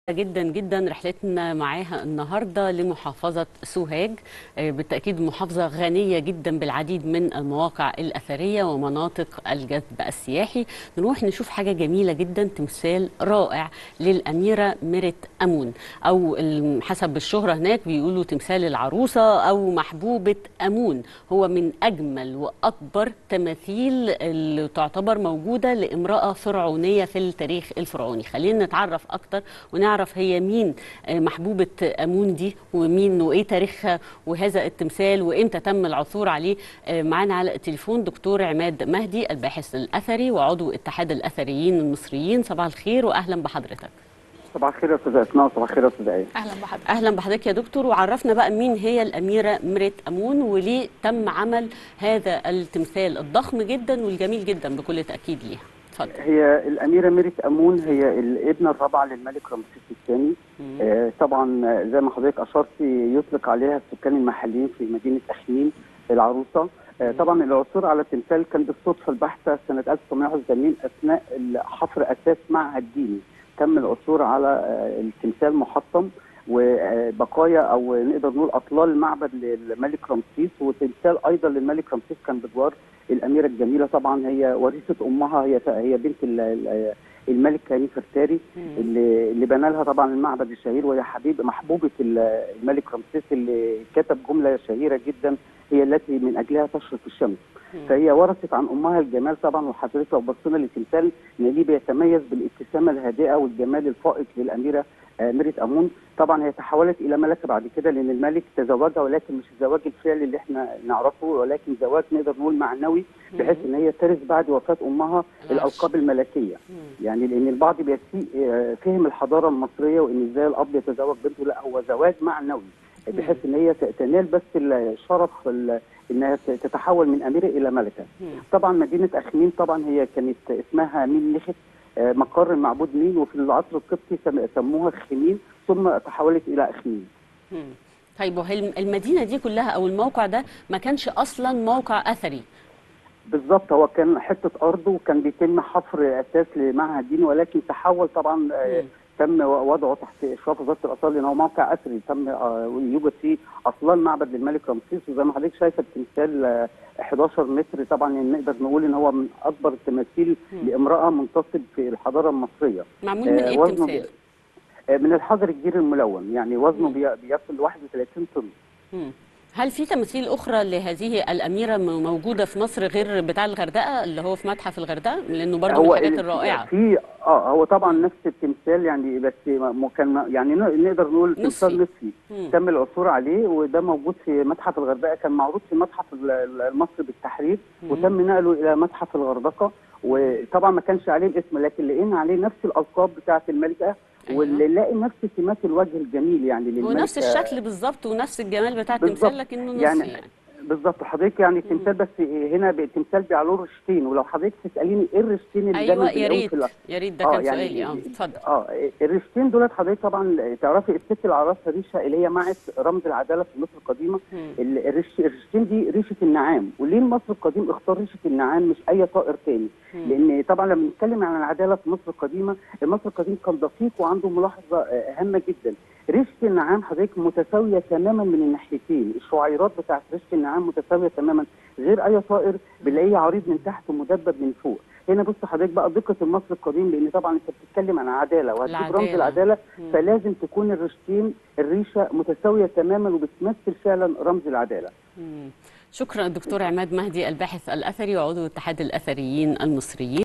جدا جدا رحلتنا معاها النهارده لمحافظه سوهاج آه، بالتاكيد محافظه غنيه جدا بالعديد من المواقع الاثريه ومناطق الجذب السياحي نروح نشوف حاجه جميله جدا تمثال رائع للاميره ميرت امون او ال- حسب الشهره هناك بيقولوا تمثال العروسه او محبوبه امون هو من اجمل واكبر تماثيل اللي تعتبر موجوده لامراه فرعونيه في التاريخ الفرعوني خلينا نتعرف اكتر ونعرف هي مين آه، محبوبه امون دي ومين وايه تاريخها وهذا التمثال وامتى تم العثور عليه آه، معانا على التليفون دكتور عماد مهدي الباحث الاثري وعضو اتحاد الاثريين المصريين صباح الخير واهلا بحضرتك صباح الخير يا استاذ اسماء وصباح الخير يا استاذ ايه اهلا بحضرتك اهلا بحضرتك يا دكتور وعرفنا بقى مين هي الاميره ميرت امون وليه تم عمل هذا التمثال الضخم جدا والجميل جدا بكل تاكيد ليها اتفضل هي الاميره ميرت امون هي الابنه الرابعه للملك رمسيس الثاني آه طبعا آه، زي ما حضرتك اشرت يطلق عليها السكان المحليين في مدينه اخميم العروسه آه طبعا العثور على التمثال كان بالصدفه البحته سنه 1981 اثناء حفر اساس معهد ديني تم العثور على آه، التمثال محطم وبقايا او نقدر نقول اطلال المعبد للملك رمسيس وتمثال ايضا للملك رمسيس كان بجوار الاميره الجميله طبعا هي وريثه امها هي هي بنت ال- ال- الملك كريم فرتاري اللي اللي بنى لها طبعا المعبد الشهير وهي حبيب محبوبه ال- الملك رمسيس اللي كتب جمله شهيره جدا هي التي من اجلها تشرق الشمس فهي ورثت عن امها الجمال طبعا وحضرتك لو بصينا للتمثال نلاقيه بيتميز بالابتسامه الهادئه والجمال الفائق للاميره آه، ميرت امون طبعا هي تحولت الى ملكه بعد كده لان الملك تزوجها ولكن مش الزواج الفعلي اللي احنا نعرفه ولكن زواج نقدر نقول معنوي بحيث ان هي ترث بعد وفاه امها الالقاب الملكيه يعني لان البعض بيسيء آه، فهم الحضاره المصريه وان ازاي الاب يتزوج بنته لا هو زواج معنوي بحيث ان هي ت- تنال بس الشرف ال- انها ت- تتحول من اميره الى ملكه. طبعا مدينه اخميم طبعا هي كانت اسمها مين نخت آه، مقر المعبود مين وفي العصر القبطي سم- سموها خمين ثم تحولت الى اخميم. مم. طيب وهي المدينه دي كلها او الموقع ده ما كانش اصلا موقع اثري بالظبط هو كان حته ارض وكان بيتم حفر اساس لمعهد ديني ولكن تحول طبعا آه، مم. تم وضعه تحت اشراف وزاره الاثار لان هو موقع اثري تم آه، يوجد فيه اصلان معبد للملك رمسيس وزي ما حضرتك شايفه التمثال آه، 11 متر طبعا يعني نقدر نقول ان هو من اكبر التماثيل مم. لامراه منتصب في الحضاره المصريه. معمول من آه، ايه وزنه التمثال آه، من الحجر الجيري الملون يعني وزنه مم. بي- بيصل 31 طن. مم. هل في تماثيل اخرى لهذه الاميره م- موجوده في مصر غير بتاع الغردقه اللي هو في متحف الغردقه لانه برضه من الحاجات ال- الرائعه في اه هو طبعا نفس التمثال يعني بس م- كان يعني ن- نقدر نقول تمثال نصفي مم. تم العثور عليه وده موجود في متحف الغردقه كان معروض في متحف ال- ال- المصري بالتحرير مم. وتم نقله الى متحف الغردقه وطبعا ما كانش عليه الاسم لكن لقينا عليه نفس الالقاب بتاعه الملكه أيوة. واللي نلاقي نفس سمات الوجه الجميل يعني هو للملكه نفس الشكل بالظبط ونفس الجمال بتاع بالظبط. التمثال لكنه نصي يعني- يعني, بالظبط حضرتك يعني التمثال بس هنا التمثال بيعلوه رشتين ولو حضرتك تساليني ايه الرشتين اللي ايوه دايما يا بنلاقيهم ريت في ال- يا ريت ده آه، كان يعني سؤالي اه اتفضل اه الريشتين دولت حضرتك طبعا تعرفي الست اللي على راسها ريشه اللي هي معت رمز العداله في مصر القديمه مم. ال- الريش- الريشتين دي ريشه النعام وليه مصر القديم اختار ريشه النعام مش اي طائر تاني مم. لان طبعا لما بنتكلم عن العداله في مصر القديمه مصر القديم كان دقيق وعنده ملاحظه آه، هامه جدا ريشه النعام حضرتك متساويه تماما من الناحيتين الشعيرات بتاعت ريشه النعام متساويه تماما غير اي طائر بنلاقيه عريض من تحت ومدبب من فوق هنا بص حضرتك بقى دقه المصري القديم لان طبعا انت بتتكلم عن عداله وهتجيب رمز العدالة. العداله مم. فلازم تكون الريشتين الريشه متساويه تماما وبتمثل فعلا رمز العداله مم. شكرا دكتور عماد مهدي الباحث الاثري وعضو اتحاد الاثريين المصريين